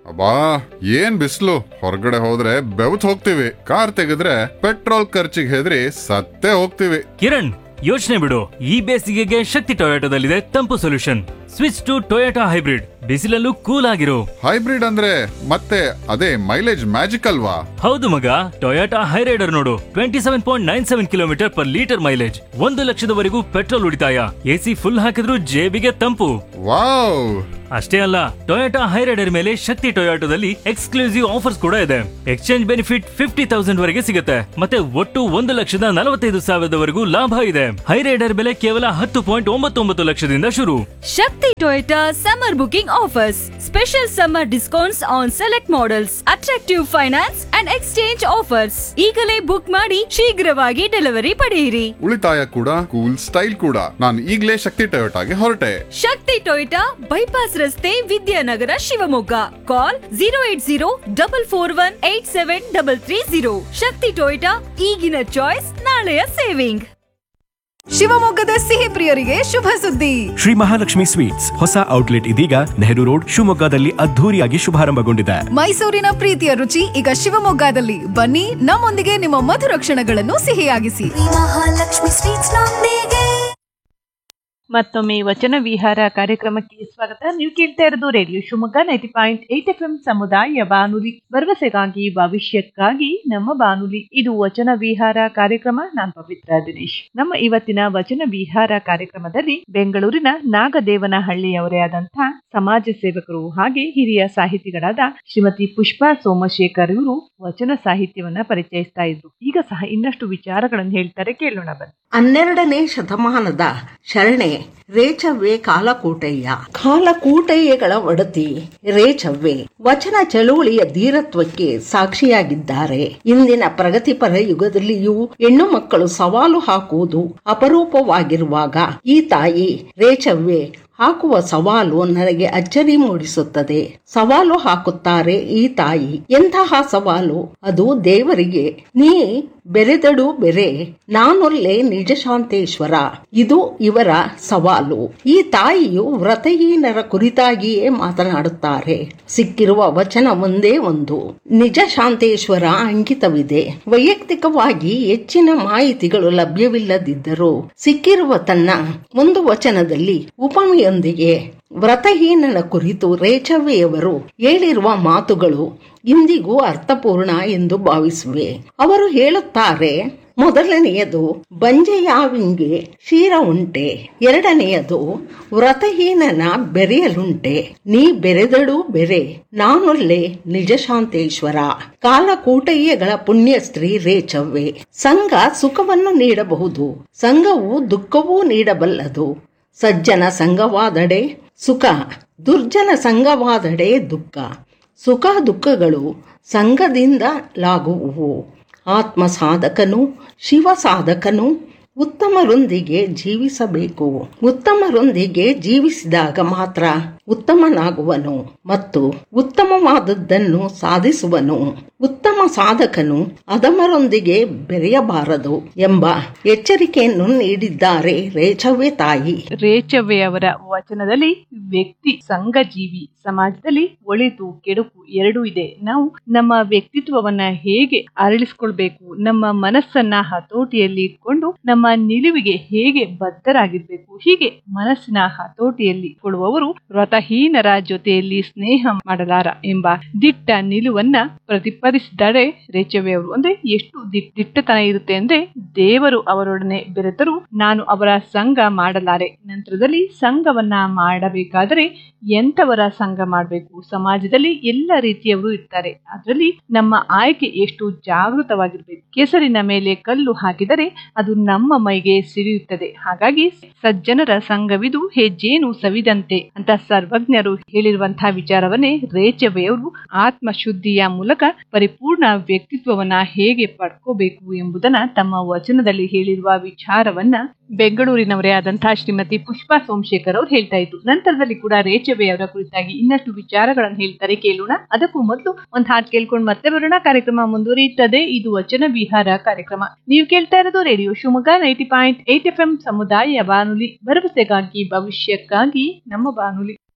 ಅಬ್ಬಾ ಏನ್ ಬಿಸಿಲು ಹೊರಗಡೆ ಹೋದ್ರೆ ಬೆವತ್ ಹೋಗ್ತೀವಿ ಕಾರ್ ತೆಗೆದ್ರೆ ಪೆಟ್ರೋಲ್ ಖರ್ಚಿಗೆ ಹೆದರಿ ಸತ್ತೇ ಹೋಗ್ತೀವಿ ಕಿರಣ್ ಯೋಚನೆ ಬಿಡು ಈ ಬೇಸಿಗೆಗೆ ಶಕ್ತಿ ಟೊಯೋಟೋದಲ್ಲಿದೆ ತಂಪು solution switch to Toyota hybrid ಬಿಸಿಲಲ್ಲೂ ಕೂಲ್ ಆಗಿರು ಹೈಬ್ರಿಡ್ ಅಂದ್ರೆ ಮತ್ತೆ ಅದೇ ಮೈಲೇಜ್ ಮ್ಯಾಜಿಕ್ ಅಲ್ವಾ ಹೌದು ಮಗ ಟೊಯೋಟಾ ಹೈರೈಡರ್ ನೋಡು twenty seven point nine seven kilometre per litre mileage ಒಂದು ಲಕ್ಷದವರೆಗೂ ಪೆಟ್ರೋಲ್ ಉಳಿತಾಯ ಎಸಿ ಫುಲ್ ಹಾಕಿದ್ರೂ ಜೇಬಿಗೆ ತಂಪು ವಾವ್ ಅಷ್ಟೇ ಅಲ್ಲ ಟೊಯೋಟಾ ಹೈರೈಡರ್ ಮೇಲೆ ಶಕ್ತಿ ಟೊಯೋಟೋದಲ್ಲಿ ಎಕ್ಸ್ಕ್ಲೂಸಿವ್ ಆಫರ್ಸ್ ಕೂಡ ಇದೆ ಎಕ್ಸ್ಚೇಂಜ್ ಬೆನಿಫಿಟ್ ಫಿಫ್ಟಿ ತೌಸಂಡ್ ವರೆಗೆ ಸಿಗುತ್ತೆ ಮತ್ತೆ ಒಟ್ಟು ಒಂದು ಲಕ್ಷದ ನಲವತ್ತೈದು ಸಾವಿರದವರೆಗೂ ಲಾಭ ಇದೆ ಹೈರೈಡರ್ ಬೆಲೆ ಕೇವಲ ಹತ್ತು ಪಾಯಿಂಟ್ ಒಂಬತ್ತೊಂಬತ್ತು ಲಕ್ಷದಿಂದ ಶುರು Shakti Toyota summer booking offers. Special summer discounts on select models, attractive finance and exchange offers. ಈಗಲೇ ಬುಕ್ ಮಾಡಿ ಶೀಘ್ರವಾಗಿ ಡೆಲಿವರಿ ಪಡೆಯಿರಿ ಉಳಿತಾಯ ಕೂಡ ಕೂಲ್ ಸ್ಟೈಲ್ ಕೂಡ ನಾನು ಈಗ್ಲೇ ಶಕ್ತಿ ಟೊಯೋಟಾಗೆ ಹೊರಟೆ ಶಕ್ತಿ ಟೊಯೋಟಾ ಬೈಪಾಸ್ ರಸ್ತೆ Vidyanagara Shivamogga call zero eight zero double four one eight seven double three zero Shakti Toyota ಈಗಿನ ಚಾಯ್ಸ್ ನಾಳೆಯ ಸೇವಿಂಗ್ ಶಿವಮೊಗ್ಗದ ಸಿಹಿ ಪ್ರಿಯರಿಗೆ ಶುಭ ಸುದ್ದಿ ಶ್ರೀ ಮಹಾಲಕ್ಷ್ಮಿ ಸ್ವೀಟ್ಸ್ ಹೊಸ ಔಟ್ಲೆಟ್ ಇದೀಗ ನೆಹರು ರೋಡ್ ಶಿವಮೊಗ್ಗದಲ್ಲಿ ಅದ್ಧೂರಿಯಾಗಿ ಶುಭಾರಂಭಗೊಂಡಿದೆ ಮೈಸೂರಿನ ಪ್ರೀತಿಯ ರುಚಿ ಈಗ ಶಿವಮೊಗ್ಗದಲ್ಲಿ ಬನ್ನಿ ನಮ್ಮೊಂದಿಗೆ ನಿಮ್ಮ ಮಧುರ ಕ್ಷಣಗಳನ್ನು ಸಿಹಿಯಾಗಿಸಿ ಮಹಾಲಕ್ಷ್ಮಿ ಸ್ವೀಟ್ಸ್ ನೊಂದಿಗೆ ಮತ್ತೊಮ್ಮೆ ವಚನ ವಿಹಾರ ಕಾರ್ಯಕ್ರಮಕ್ಕೆ ಸ್ವಾಗತ ನೀವು ಕೇಳ್ತಾ ಇರೋದು radio Shivamogga ninety point eight F M ಸಮುದಾಯ ಬಾನುಲಿ ಭರವಸೆಗಾಗಿ ಭವಿಷ್ಯಕ್ಕಾಗಿ ನಮ್ಮ ಬಾನುಲಿ ಇದು ವಚನ ವಿಹಾರ ಕಾರ್ಯಕ್ರಮ ನಾನ್ ಪವಿತ್ರ ದಿನೇಶ್ ನಮ್ಮ ಇವತ್ತಿನ ವಚನ ವಿಹಾರ ಕಾರ್ಯಕ್ರಮದಲ್ಲಿ ಬೆಂಗಳೂರಿನ ನಾಗದೇವನಹಳ್ಳಿಯವರೇ ಆದಂತಹ ಸಮಾಜ ಸೇವಕರು ಹಾಗೆ ಹಿರಿಯ ಸಾಹಿತಿಗಳಾದ ಶ್ರೀಮತಿ ಪುಷ್ಪಾ ಸೋಮಶೇಖರ್ ಇವರು ವಚನ ಸಾಹಿತ್ಯವನ್ನ ಪರಿಚಯಿಸ್ತಾ ಇದ್ರು ಈಗ ಸಹ ಇನ್ನಷ್ಟು ವಿಚಾರಗಳನ್ನು ಹೇಳ್ತಾರೆ ಕೇಳೋಣ ಬನ್ನಿ ಹನ್ನೆರಡನೇ ಶತಮಾನದ ಶರಣೆ ರೇಚವ್ವೆ ಕಾಲಕೂಟಯ್ಯ ಕಾಲಕೂಟಯ್ಯಗಳ ಒಡತಿ ರೇಚವ್ವೆ ವಚನ ಚಳುವಳಿಯ ಧೀರತ್ವಕ್ಕೆ ಸಾಕ್ಷಿಯಾಗಿದ್ದಾರೆ ಇಂದಿನ ಪ್ರಗತಿಪರ ಯುಗದಲ್ಲಿಯೂ ಹೆಣ್ಣು ಮಕ್ಕಳು ಸವಾಲು ಹಾಕುವುದು ಅಪರೂಪವಾಗಿರುವಾಗ ಈ ತಾಯಿ ರೇಚವ್ವೆ ಹಾಕುವ ಸವಾಲು ನನಗೆ ಅಚ್ಚರಿ ಮೂಡಿಸುತ್ತದೆ ಸವಾಲು ಹಾಕುತ್ತಾರೆ ಈ ತಾಯಿ ಎಂತಹ ಸವಾಲು ಅದು ದೇವರಿಗೆ ನೀ ಬೆರೆದಡು ಬೆರೆ ನಾನೊಲ್ಲೆ ನಿಜ ಶಾಂತೇಶ್ವರ ಇದು ಇವರ ಸವಾಲು ಈ ತಾಯಿಯು ವ್ರತಹೀನರ ಕುರಿತಾಗಿಯೇ ಮಾತನಾಡುತ್ತಾರೆ ಸಿಕ್ಕಿರುವ ವಚನ ಒಂದೇ ಒಂದು ನಿಜ ಶಾಂತೇಶ್ವರ ಅಂಕಿತವಿದೆ ವೈಯಕ್ತಿಕವಾಗಿ ಹೆಚ್ಚಿನ ಮಾಹಿತಿಗಳು ಲಭ್ಯವಿಲ್ಲದಿದ್ದರೂ ಸಿಕ್ಕಿರುವ ತನ್ನ ಒಂದು ವಚನದಲ್ಲಿ ಉಪಮೆಯೊಂದಿಗೆ ವ್ರತಹೀನನ ಕುರಿತು ರೇಚವ್ವೆಯವರು ಹೇಳಿರುವ ಮಾತುಗಳು ಇಂದಿಗೂ ಅರ್ಥಪೂರ್ಣ ಎಂದು ಭಾವಿಸುವೆ ಅವರು ಹೇಳುತ್ತಾರೆ ಮೊದಲನೆಯದು ಬಂಜೆಯಾವಿಂಗೆ ಕ್ಷೀರ ಉಂಟೆ ಎರಡನೆಯದು ವ್ರತಹೀನನ ಬೆರೆಯಲುಂಟೆ ನೀ ಬೆರೆದಳು ಬೆರೆ ನಾನೊಲ್ಲೆ ನಿಜ ಶಾಂತೇಶ್ವರ ಕಾಲಕೂಟಯ್ಯಗಳ ಪುಣ್ಯ ಸ್ತ್ರೀ ರೇಚವ್ವೆ ಸಂಘ ಸುಖವನ್ನು ನೀಡಬಹುದು ಸಂಘವು ದುಃಖವೂ ನೀಡಬಲ್ಲದು ಸಜ್ಜನ ಸಂಘವಾದಡೆ ಸುಖ ದುರ್ಜನ ಸಂಘವಾದಡೆ ದುಃಖ ಸುಖ ದುಃಖಗಳು ಸಂಘದಿಂದ ಲಾಗುವುವು ಆತ್ಮ ಸಾಧಕನು ಶಿವ ಸಾಧಕನು ಉತ್ತಮರೊಂದಿಗೆ ಜೀವಿಸಬೇಕು ಉತ್ತಮರೊಂದಿಗೆ ಜೀವಿಸಿದಾಗ ಮಾತ್ರ ಉತ್ತಮನಾಗುವನು ಮತ್ತು ಉತ್ತಮವಾದದ್ದನ್ನು ಸಾಧಿಸುವನು ಉತ್ತಮ ಸಾಧಕನು ಅಧಮರೊಂದಿಗೆ ಬೆರೆಯಬಾರದು ಎಂಬ ಎಚ್ಚರಿಕೆಯನ್ನು ನೀಡಿದ್ದಾರೆ ರೇಚವ್ವೆ ತಾಯಿ ರೇಚವ್ವೆ ಅವರ ವಚನದಲ್ಲಿ ವ್ಯಕ್ತಿ ಸಂಘ ಜೀವಿ ಸಮಾಜದಲ್ಲಿ ಒಳಿತು ಕೆಡುಕು ಎರಡೂ ಇದೆ ನಾವು ನಮ್ಮ ವ್ಯಕ್ತಿತ್ವವನ್ನ ಹೇಗೆ ಅರಳಿಸ್ಕೊಳ್ಬೇಕು ನಮ್ಮ ಮನಸ್ಸನ್ನ ಹತೋಟಿಯಲ್ಲಿ ಇಟ್ಕೊಂಡು ನಮ್ಮ ನಿಲುವಿಗೆ ಹೇಗೆ ಬದ್ಧರಾಗಿರ್ಬೇಕು ಹೀಗೆ ಮನಸ್ಸಿನ ಹತೋಟಿಯಲ್ಲಿ ಕೊಡುವವರು ವ್ರತಹೀನರ ಜೊತೆಯಲ್ಲಿ ಸ್ನೇಹ ಮಾಡಲಾರ ಎಂಬ ದಿಟ್ಟ ನಿಲುವನ್ನ ಪ್ರತಿಪಾದಿಸಿದ್ದಾರೆ ರೇಚವ್ವೆ ಅವರು ಅಂದ್ರೆ ಎಷ್ಟು ದಿಟ್- ದಿಟ್ಟತನ ಇರುತ್ತೆ ಅಂದ್ರೆ ದೇವರು ಅವರೊಡನೆ ಬೆರೆತರೂ ನಾನು ಅವರ ಸಂಘ ಮಾಡಲಾರೆ ನಂತರದಲ್ಲಿ ಸಂಘವನ್ನ ಮಾಡಬೇಕಾದರೆ ಎಂತವರ ಸಂಘ ಮಾಡಬೇಕು ಸಮಾಜದಲ್ಲಿ ಎಲ್ಲ ರೀತಿಯವರು ಇರ್ತಾರೆ ಅದರಲ್ಲಿ ನಮ್ಮ ಆಯ್ಕೆ ಎಷ್ಟು ಜಾಗೃತವಾಗಿರ್ಬೇಕು ಕೆಸರಿನ ಮೇಲೆ ಕಲ್ಲು ಹಾಕಿದರೆ ಅದು ನಮ್ಮ ಮೈಗೆ ಸಿಡಿಯುತ್ತದೆ ಹಾಗಾಗಿ ಸಜ್ಜನರ ಸಂಘವಿದು ಹೆಜ್ಜೇನು ಸವಿದಂತೆ ಅಂತ ಸರ್ವಜ್ಞರು ಹೇಳಿರುವಂತಹ ವಿಚಾರವನ್ನೇ ರೇಚವೆಯವರು ಆತ್ಮಶುದ್ಧಿಯ ಮೂಲಕ ಪರಿಪೂರ್ಣ ವ್ಯಕ್ತಿತ್ವವನ್ನ ಹೇಗೆ ಪಡ್ಕೋಬೇಕು ಎಂಬುದನ್ನ ತಮ್ಮ ವಚನದಲ್ಲಿ ಹೇಳಿರುವ ವಿಚಾರವನ್ನ ಬೆಂಗಳೂರಿನವರೇ ಆದಂತಹ ಶ್ರೀಮತಿ ಪುಷ್ಪಾ ಸೋಮಶೇಖರ್ ಅವರು ಹೇಳ್ತಾ ಇದ್ರು ನಂತರದಲ್ಲಿ ಕೂಡ ರೇಚವೆ ಅವರ ಕುರಿತಾಗಿ ಇನ್ನಷ್ಟು ವಿಚಾರಗಳನ್ನು ಹೇಳ್ತಾರೆ ಕೇಳೋಣ ಅದಕ್ಕೂ ಮೊದಲು ಒಂದ್ ಹಾಡ್ ಕೇಳ್ಕೊಂಡು ಮತ್ತೆ ಬರೋಣ ಕಾರ್ಯಕ್ರಮ ಮುಂದುವರಿಯುತ್ತದೆ ಇದು ವಚನ ವಿಹಾರ ಕಾರ್ಯಕ್ರಮ ನೀವು ಕೇಳ್ತಾ ಇರೋದು radio Shivamogga ninety point eight F M ಸಮುದಾಯ ಬಾನುಲಿ ಭರವಸೆಗಾಗಿ ಭವಿಷ್ಯಕ್ಕಾಗಿ ನಮ್ಮ ಬಾನುಲಿ